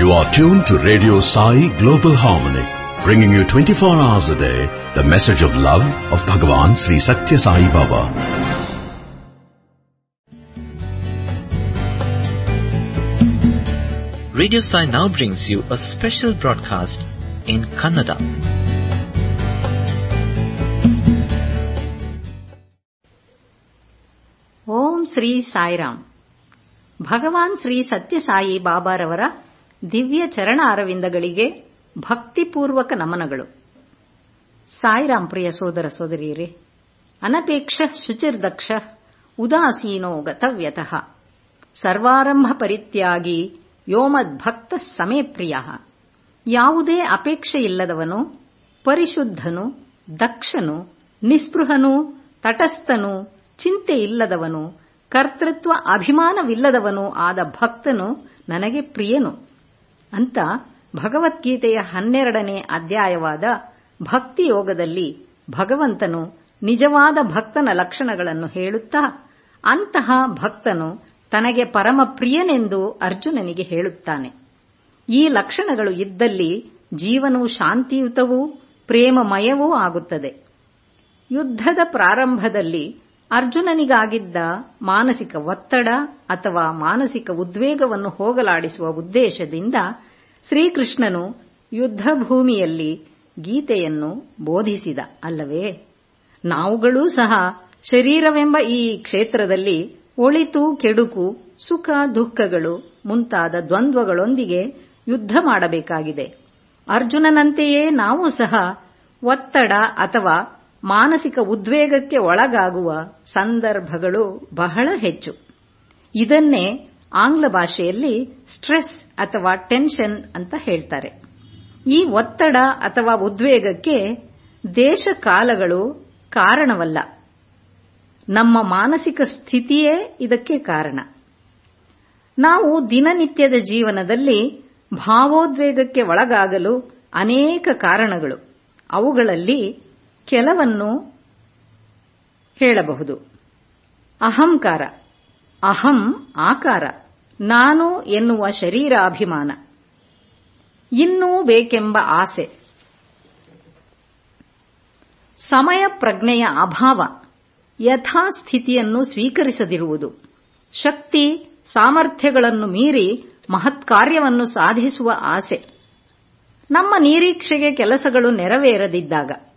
You are tuned to Radio Sai Global Harmony, bringing you 24 hours a day the message of love of Bhagavan Sri Satya Sai Baba. Radio Sai now brings you a special broadcast in Kannada. ಓಂ ಶ್ರೀ ಸಾಯಿರಾಮ್ ಭಗವಾನ್ ಶ್ರೀ ಸತ್ಯಸಾಯಿ ಬಾಬಾರವರ ದಿವ್ಯ ಚರಣ ಅರವಿಂದಗಳಿಗೆ ಭಕ್ತಿಪೂರ್ವಕ ನಮನಗಳು ಸಾಯಿರಾಮ್ ಪ್ರಿಯ ಸೋದರ ಸೋದರಿಯರೇ ಅನಪೇಕ್ಷ ಶುಚಿರ್ದಕ್ಷ ಉದಾಸೀನೋ ಗತವ್ಯತಃ ಸರ್ವಾರಂಭ ಪರಿತ್ಯಾಗಿ ಯೋಮದ್ಭಕ್ತ ಸಮೇ ಪ್ರಿಯ ಯಾವುದೇ ಅಪೇಕ್ಷೆ ಇಲ್ಲದವನು ಪರಿಶುದ್ಧನು ದಕ್ಷನು ನಿಸ್ಪೃಹನು ತಟಸ್ಥನು ಚಿಂತೆ ಇಲ್ಲದವನು ಕರ್ತೃತ್ವ ಅಭಿಮಾನವಿಲ್ಲದವನು ಆದ ಭಕ್ತನು ನನಗೆ ಪ್ರಿಯನು ಅಂತ ಭಗವದ್ಗೀತೆಯ ಹನ್ನೆರಡನೇ ಅಧ್ಯಾಯವಾದ ಭಕ್ತಿಯೋಗದಲ್ಲಿ ಭಗವಂತನು ನಿಜವಾದ ಭಕ್ತನ ಲಕ್ಷಣಗಳನ್ನು ಹೇಳುತ್ತಾ ಅಂತಹ ಭಕ್ತನು ತನಗೆ ಪರಮ ಪ್ರಿಯನೆಂದು ಅರ್ಜುನನಿಗೆ ಹೇಳುತ್ತಾನೆ ಈ ಲಕ್ಷಣಗಳು ಇದ್ದಲ್ಲಿ ಜೀವನವು ಶಾಂತಿಯುತವೂ ಪ್ರೇಮಮಯವೂ ಆಗುತ್ತದೆ ಯುದ್ಧದ ಪ್ರಾರಂಭದಲ್ಲಿ ಅರ್ಜುನನಿಗಾಗಿದ್ದ ಮಾನಸಿಕ ಒತ್ತಡ ಅಥವಾ ಮಾನಸಿಕ ಉದ್ವೇಗವನ್ನು ಹೋಗಲಾಡಿಸುವ ಉದ್ದೇಶದಿಂದ ಶ್ರೀಕೃಷ್ಣನು ಯುದ್ಧ ಭೂಮಿಯಲ್ಲಿ ಗೀತೆಯನ್ನು ಬೋಧಿಸಿದ ಅಲ್ಲವೇ ನಾವುಗಳೂ ಸಹ ಶರೀರವೆಂಬ ಈ ಕ್ಷೇತ್ರದಲ್ಲಿ ಒಳಿತು ಕೆಡುಕು ಸುಖ ದುಃಖಗಳು ಮುಂತಾದ ದ್ವಂದ್ವಗಳೊಂದಿಗೆ ಯುದ್ಧ ಮಾಡಬೇಕಾಗಿದೆ ಅರ್ಜುನನಂತೆಯೇ ನಾವು ಸಹ ಒತ್ತಡ ಅಥವಾ ಮಾನಸಿಕ ಉದ್ವೇಗಕ್ಕೆ ಒಳಗಾಗುವ ಸಂದರ್ಭಗಳು ಬಹಳ ಹೆಚ್ಚು ಇದನ್ನೇ ಆಂಗ್ಲ ಭಾಷೆಯಲ್ಲಿ ಸ್ಟ್ರೆಸ್ ಅಥವಾ ಟೆನ್ಷನ್ ಅಂತ ಹೇಳ್ತಾರೆ ಈ ಒತ್ತಡ ಅಥವಾ ಉದ್ವೇಗಕ್ಕೆ ದೇಶ ಕಾಲಗಳು ಕಾರಣವಲ್ಲ ನಮ್ಮ ಮಾನಸಿಕ ಸ್ಥಿತಿಯೇ ಇದಕ್ಕೆ ಕಾರಣ ನಾವು ದಿನನಿತ್ಯದ ಜೀವನದಲ್ಲಿ ಭಾವೋದ್ವೇಗಕ್ಕೆ ಒಳಗಾಗಲು ಅನೇಕ ಕಾರಣಗಳು ಅವುಗಳಲ್ಲಿ ಕೆಲವನ್ನು ಹೇಳಬಹುದು ಅಹಂಕಾರ ಅಹಂ ಆಕಾರ ನಾನು ಎನ್ನುವ ಶರೀರಾಭಿಮಾನ ಇನ್ನೂ ಬೇಕೆಂಬ ಆಸೆ ಸಮಯ ಪ್ರಜ್ಞೆಯ ಅಭಾವ ಯಥಾಸ್ಥಿತಿಯನ್ನು ಸ್ವೀಕರಿಸದಿರುವುದು ಶಕ್ತಿ ಸಾಮರ್ಥ್ಯಗಳನ್ನು ಮೀರಿ ಮಹತ್ಕಾರ್ಯವನ್ನು ಸಾಧಿಸುವ ಆಸೆ ನಮ್ಮ ನಿರೀಕ್ಷೆಗೆ ಕೆಲಸಗಳು ನೆರವೇರದಿದ್ದಾಗ